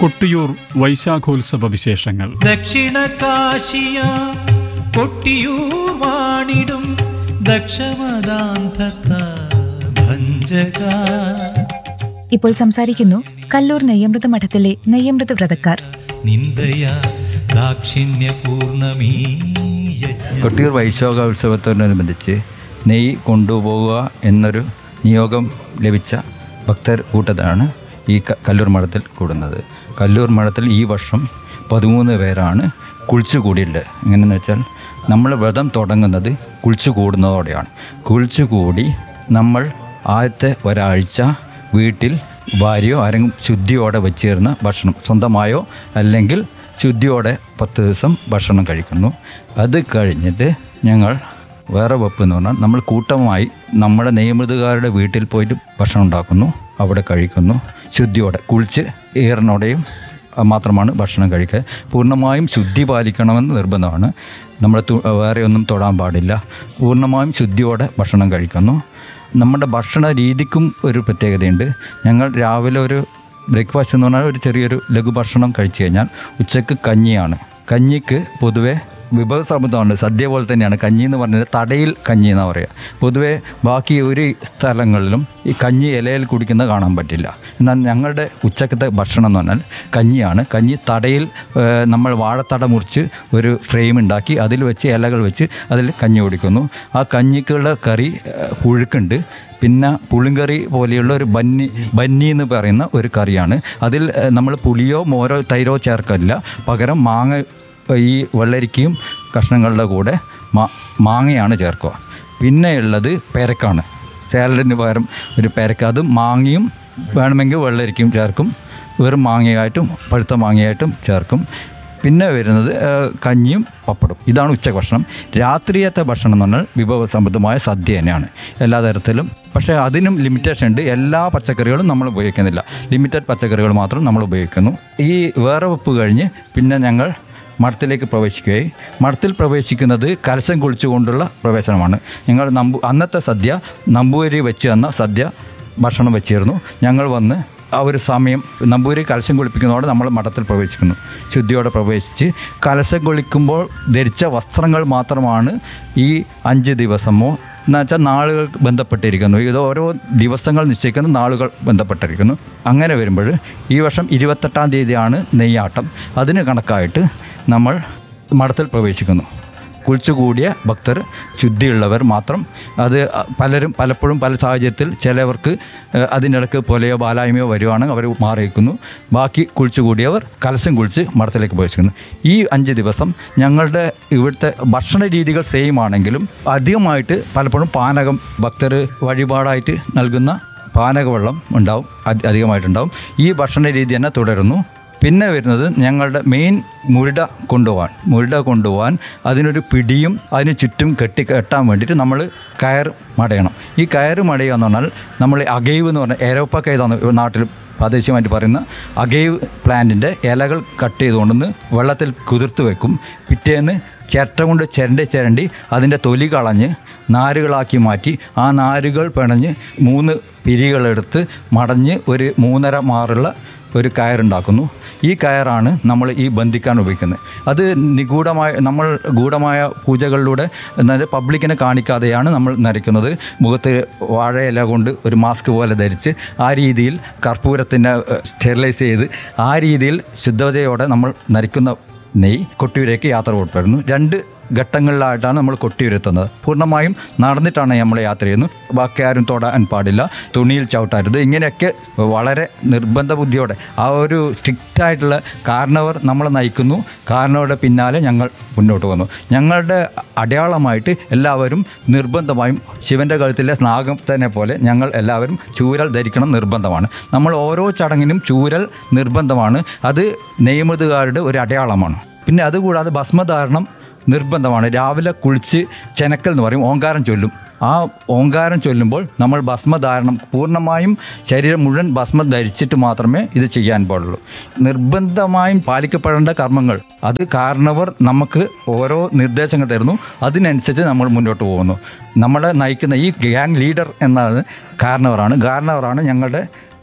കൊട്ടിയൂർ വൈശാഖോത്സവ വിശേഷങ്ങൾ ദക്ഷിണ കാശിയ കൊട്ടിയൂർ വാണിടും ദക്ഷമദാന്തത്ത ഭഞ്ജക ഇപ്പോൾ സംസാരിക്കുന്നു കല്ലൂർ നെയ്യമൃത മഠത്തിലെ നെയ്യമൃത വ്രതക്കാർ നിന്ദയ ദാക്ഷിണ്യപൂർണമീ യജ്ഞ കൊട്ടിയൂർ വൈശോകോത്സവത്തോടനുബന്ധിച്ച് നെയ്യ് കൊണ്ടുപോവുക എന്നൊരു നിയോഗം ലഭിച്ച ഭക്തർ കൂട്ടത്താണ് ഈ ക- കല്ലൂർ മഠത്തിൽ കൂടുന്നത് കല്ലൂർ മഠത്തിൽ ഈ വർഷം പതിമൂന്ന് പേരാണ് കുളിച്ചു കൂടിയുള്ളത് എങ്ങനെയെന്ന് വെച്ചാൽ നമ്മൾ വ്രതം തുടങ്ങുന്നത് കുളിച്ചു കൂടുന്നതോടെയാണ് കുളിച്ചു കൂടി നമ്മൾ ആദ്യത്തെ ഒരാഴ്ച വീട്ടിൽ ഭാര്യയോ ആരെങ്കിലും ശുദ്ധിയോടെ വെച്ചേർന്ന ഭക്ഷണം സ്വന്തമായോ അല്ലെങ്കിൽ ശുദ്ധിയോടെ പത്ത് ദിവസം ഭക്ഷണം കഴിക്കുന്നു അത് കഴിഞ്ഞിട്ട് ഞങ്ങൾ വേറെ വെപ്പ് എന്ന് പറഞ്ഞാൽ നമ്മൾ കൂട്ടമായി നമ്മുടെ നിയമൃതകാരുടെ വീട്ടിൽ പോയിട്ട് ഭക്ഷണം ഉണ്ടാക്കുന്നു അവിടെ കഴിക്കുന്നു ശുദ്ധിയോടെ കുളിച്ച് ഈറിനോടെയും മാത്രമാണ് ഭക്ഷണം കഴിക്കുക പൂർണ്ണമായും ശുദ്ധി പാലിക്കണമെന്ന് നിർബന്ധമാണ് നമ്മൾ തു- വേറെ ഒന്നും തൊടാൻ പാടില്ല പൂർണ്ണമായും ശുദ്ധിയോടെ ഭക്ഷണം കഴിക്കുന്നു നമ്മുടെ ഭക്ഷണ രീതിക്കും ഒരു പ്രത്യേകതയുണ്ട് ഞങ്ങൾ രാവിലെ ഒരു ബ്രേക്ക്ഫാസ്റ്റ് എന്ന് പറഞ്ഞാൽ ഒരു ചെറിയൊരു ലഘുഭക്ഷണം കഴിച്ചു കഴിഞ്ഞാൽ ഉച്ചക്ക് കഞ്ഞിയാണ് കഞ്ഞിക്ക് പൊതുവെ വിഭവസമൃദ്ധമാണ് സദ്യ പോലെ തന്നെയാണ് കഞ്ഞി എന്ന് പറഞ്ഞാൽ തടയിൽ കഞ്ഞി എന്നാണ് പറയുക പൊതുവെ ബാക്കി ഒരു സ്ഥലങ്ങളിലും ഈ കഞ്ഞി ഇലയിൽ കുടിക്കുന്നത് കാണാൻ പറ്റില്ല എന്നാൽ ഞങ്ങളുടെ ഉച്ചക്കത്തെ ഭക്ഷണം എന്ന് പറഞ്ഞാൽ കഞ്ഞിയാണ് കഞ്ഞി തടയിൽ ഏഹ്, നമ്മൾ വാഴത്തട മുറിച്ച് ഒരു ഫ്രെയിം ഉണ്ടാക്കി അതിൽ വെച്ച് ഇലകൾ വെച്ച് അതിൽ കഞ്ഞി കുടിക്കുന്നു ആ കഞ്ഞിക്കുള്ള കറി ഏഹ്, പുഴുക്കുണ്ട് പിന്നെ പുളിങ്കറി പോലെയുള്ള ഒരു ബന്നി ബന്നി എന്ന് പറയുന്ന ഒരു കറിയാണ് അതിൽ ഏഹ്, നമ്മൾ പുളിയോ മോരോ തൈരോ ചേർക്കില്ല പകരം മാങ്ങ ഈ വെള്ളരിക്കയും കഷ്ണങ്ങളുടെ കൂടെ മാ മാങ്ങയാണ് ചേർക്കുക പിന്നെയുള്ളത് പെരക്കാണ് സാലഡിന് പകരം ഒരു പെരക്ക അത് മാങ്ങയും വേണമെങ്കിൽ വെള്ളരിക്കയും ചേർക്കും വെറും മാങ്ങയായിട്ടും പഴുത്ത മാങ്ങയായിട്ടും ചേർക്കും പിന്നെ വരുന്നത് ആ, കഞ്ഞിയും പപ്പടും ഇതാണ് ഉച്ച ഭക്ഷണം രാത്രിയത്തെ ഭക്ഷണം എന്ന് പറഞ്ഞാൽ വിഭവസമൃദ്ധമായ സദ്യ തന്നെയാണ് എല്ലാ തരത്തിലും പക്ഷേ അതിനും ലിമിറ്റേഷൻ ഉണ്ട് എല്ലാ പച്ചക്കറികളും നമ്മൾ ഉപയോഗിക്കുന്നില്ല ലിമിറ്റഡ് പച്ചക്കറികൾ മാത്രം നമ്മൾ ഉപയോഗിക്കുന്നു ഈ വേറെ വെപ്പ് കഴിഞ്ഞ് പിന്നെ ഞങ്ങൾ മഠത്തിലേക്ക് പ്രവേശിക്കുകയും മഠത്തിൽ പ്രവേശിക്കുന്നത് കലശം കുളിച്ചുകൊണ്ടുള്ള പ്രവേശനമാണ് ഞങ്ങൾ നമ്പു അന്നത്തെ സദ്യ നമ്പൂരി വെച്ച് തന്ന സദ്യ ഭക്ഷണം വെച്ചിരുന്നു ഞങ്ങൾ വന്ന് ആ ഒരു സമയം നമ്പൂരി കലശം കുളിപ്പിക്കുന്നതോടെ നമ്മൾ മഠത്തിൽ പ്രവേശിക്കുന്നു ശുദ്ധിയോടെ പ്രവേശിച്ച് കലശം കുളിക്കുമ്പോൾ ധരിച്ച വസ്ത്രങ്ങൾ മാത്രമാണ് ഈ അഞ്ച് ദിവസമോ എന്ന് വെച്ചാൽ നാളുകൾ ബന്ധപ്പെട്ടിരിക്കുന്നു ഇത് ഓരോ ദിവസങ്ങൾ നിശ്ചയിക്കുന്ന നാളുകൾ ബന്ധപ്പെട്ടിരിക്കുന്നു അങ്ങനെ വരുമ്പോൾ ഈ വർഷം ഇരുപത്തെട്ടാം തീയതിയാണ് നെയ്യാട്ടം അതിന് കണക്കായിട്ട് നമ്മൾ മഠത്തിൽ പ്രവേശിക്കുന്നു കുളിച്ചുകൂടിയ ഭക്തർ ശുദ്ധിയുള്ളവർ മാത്രം അത് പലരും പലപ്പോഴും പല സാഹചര്യത്തിൽ ചിലവർക്ക് ഏഹ്, അതിനിടയ്ക്ക് പൊലയോ ബാലായ്മയോ വരുവാണെങ്കിൽ അവർ മാറിയിരിക്കുന്നു ബാക്കി കുളിച്ചുകൂടിയവർ കലശം കുളിച്ച് മഠത്തിലേക്ക് പ്രവേശിക്കുന്നു ഈ അഞ്ച് ദിവസം ഞങ്ങളുടെ ഇവിടുത്തെ ഭക്ഷണ രീതികൾ സെയിം ആണെങ്കിലും അധികമായിട്ട് പലപ്പോഴും പാനകം ഭക്തർ വഴിപാടായിട്ട് നൽകുന്ന പാനകവെള്ളം ഉണ്ടാവും അധി- അധികമായിട്ടുണ്ടാവും ഈ ഭക്ഷണ രീതി തന്നെ തുടരുന്നു പിന്നെ വരുന്നത് ഞങ്ങളുടെ മെയിൻ മുരുട കൊണ്ടുപോകാൻ മുരുട കൊണ്ടുപോകാൻ അതിനൊരു പിടിയും അതിന് ചുറ്റും കെട്ടി കെട്ടാൻ വേണ്ടിയിട്ട് നമ്മൾ കയർ മടയണം ഈ കയർ മടയുക എന്ന് പറഞ്ഞാൽ നമ്മൾ അഗൈവ് എന്ന് പറഞ്ഞാൽ ഏരോപ്പ കൈതാണ് നാട്ടിൽ പ്രാദേശികമായിട്ട് പറയുന്ന അഗൈവ് പ്ലാന്റിൻ്റെ ഇലകൾ കട്ട് ചെയ്തുകൊണ്ടുവന്ന് വെള്ളത്തിൽ കുതിർത്ത് വെക്കും പിറ്റേന്ന് ചിരട്ട കൊണ്ട് ചിരണ്ടി ചിരണ്ടി അതിൻ്റെ തൊലി കളഞ്ഞ് നാരുകളാക്കി മാറ്റി ആ നാരുകൾ പിണഞ്ഞ് മൂന്ന് പിരികളെടുത്ത് മടഞ്ഞ് ഒരു മൂന്നര മാറുള്ള ഒരു കയറുണ്ടാക്കുന്നു ഈ കയറാണ് നമ്മൾ ഈ ബന്ധിക്കാൻ ഉപയോഗിക്കുന്നത് അത് നിഗൂഢമായ നമ്മൾ ഗൂഢമായ പൂജകളിലൂടെ എന്നാൽ പബ്ലിക്കിനെ കാണിക്കാതെയാണ് നമ്മൾ നരയ്ക്കുന്നത് മുഖത്ത് വാഴയില കൊണ്ട് ഒരു മാസ്ക് പോലെ ധരിച്ച് ആ രീതിയിൽ കർപ്പൂരത്തിനെ സ്റ്റെറിലൈസ് ചെയ്ത് ആ രീതിയിൽ ശുദ്ധതയോടെ നമ്മൾ നരയ്ക്കുന്ന നെയ് കൊട്ടിയൂരേക്ക് യാത്ര പുറപ്പെടുന്നു രണ്ട് ഘട്ടങ്ങളിലായിട്ടാണ് നമ്മൾ കൊട്ടിയൂരെത്തുന്നത് പൂർണ്ണമായും നടന്നിട്ടാണ് നമ്മൾ യാത്ര ചെയ്യുന്നത് ബാക്കി ആരും തൊടാൻ പാടില്ല തുണിയിൽ ചവിട്ടരുത് ഇങ്ങനെയൊക്കെ വളരെ നിർബന്ധ ബുദ്ധിയോടെ ആ ഒരു സ്ട്രിക്റ്റ് ആയിട്ടുള്ള കാരണവർ നമ്മളെ നയിക്കുന്നു കാരണവരുടെ പിന്നാലെ ഞങ്ങൾ മുന്നോട്ട് വന്നു ഞങ്ങളുടെ അടയാളമായിട്ട് എല്ലാവരും നിർബന്ധമായും ശിവൻ്റെ കഴുത്തിലെ സ്നാഗത്തിനെ പോലെ ഞങ്ങൾ എല്ലാവരും ചൂരൽ ധരിക്കണം നിർബന്ധമാണ് നമ്മൾ ഓരോ ചടങ്ങിനും ചൂരൽ നിർബന്ധമാണ് അത് നെയ്മൃതുകാരുടെ ഒരു അടയാളമാണ് പിന്നെ അതുകൂടാതെ ഭസ്മധാരണം നിർബന്ധമാണ് രാവിലെ കുളിച്ച് ചെനക്കൽ എന്ന് പറയും ഓങ്കാരം ചൊല്ലും ആ ഓങ്കാരം ചൊല്ലുമ്പോൾ നമ്മൾ ഭസ്മധാരണം പൂർണ്ണമായും ശരീരം മുഴുവൻ ഭസ്മം ധരിച്ചിട്ട് മാത്രമേ ഇത് ചെയ്യാൻ പാടുള്ളൂ നിർബന്ധമായും പാലിക്കപ്പെടേണ്ട കർമ്മങ്ങൾ അത് കാരണവർ നമുക്ക് ഓരോ നിർദ്ദേശങ്ങൾ തരുന്നു അതിനനുസരിച്ച് നമ്മൾ മുന്നോട്ട് പോകുന്നു നമ്മളെ നയിക്കുന്ന ഈ ഗ്യാങ് ലീഡർ എന്നത് കാരണവറാണ് കാരണവറാണ് ഞങ്ങളുടെ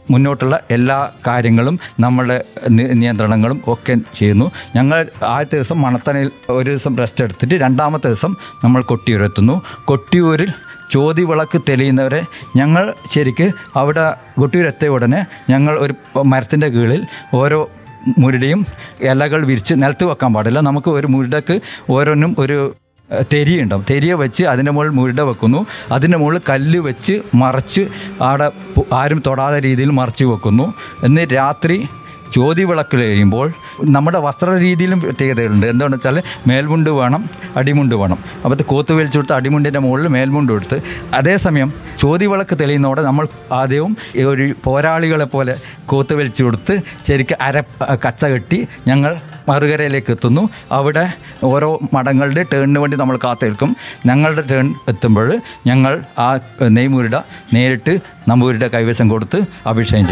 മുന്നോട്ടുള്ള എല്ലാ കാര്യങ്ങളും നമ്മളുടെ നി- നിയന്ത്രണങ്ങളും ഒക്കെ ചെയ്യുന്നു ഞങ്ങൾ ആദ്യത്തെ ദിവസം മണത്തണയിൽ ഒരു ദിവസം റെസ്റ്റ് എടുത്തിട്ട് രണ്ടാമത്തെ ദിവസം നമ്മൾ കൊട്ടിയൂരെത്തുന്നു കൊട്ടിയൂരിൽ ചോതി വിളക്ക് തെളിയുന്നവരെ ഞങ്ങൾ ശരിക്ക് അവിടെ കൊട്ടിയൂരെത്തിയ ഉടനെ ഞങ്ങൾ ഒരു മരത്തിൻ്റെ കീഴിൽ ഓരോ മുരുടയും ഇലകൾ വിരിച്ച് നിലത്ത് വെക്കാൻ പാടില്ല നമുക്ക് ഒരു മുരുടക്ക് ഓരോന്നും ഒരു ഏഹ്, തെരിയുണ്ടാവും തെരിയ വെച്ച് അതിൻ്റെ മുകളിൽ മുരുട വെക്കുന്നു അതിൻ്റെ മുകളിൽ കല്ല് വെച്ച് മറച്ച് ആടെ പു- ആരും തൊടാത്ത രീതിയിൽ മറച്ച് വെക്കുന്നു എന്ന് രാത്രി ജ്യോതി വിളക്ക് കഴിയുമ്പോൾ നമ്മുടെ വസ്ത്ര രീതിയിലും പ്രത്യേകതകളുണ്ട് എന്താണെന്ന് വെച്ചാൽ മേൽമുണ്ട് വേണം അടിമുണ്ട് വേണം അപ്പോൾ കോത്ത് വലിച്ചു കൊടുത്ത് അടിമുണ്ടിൻ്റെ മുകളിൽ മേൽമുണ്ട് കൊടുത്ത് അതേസമയം ജ്യോതി വിളക്ക് തെളിയുന്നതോടെ നമ്മൾ ആദ്യവും ഈ ഒരു പോരാളികളെ പോലെ കോത്ത് വലിച്ചു കൊടുത്ത് ശരിക്കും അര കച്ച കെട്ടി ഞങ്ങൾ മറുകരയിലേക്ക് എത്തുന്നു അവിടെ ഓരോ മഠങ്ങളുടെ ടേണിന് വേണ്ടി നമ്മൾ കാത്തിരിക്കും ഞങ്ങളുടെ ടേൺ എത്തുമ്പോൾ ഞങ്ങൾ ആ നെയ്മുരുട നേരിട്ട് നമ്പൂരിയുടെ കൈവശം കൊടുത്ത് അഭിഷേകം ചെയ്യും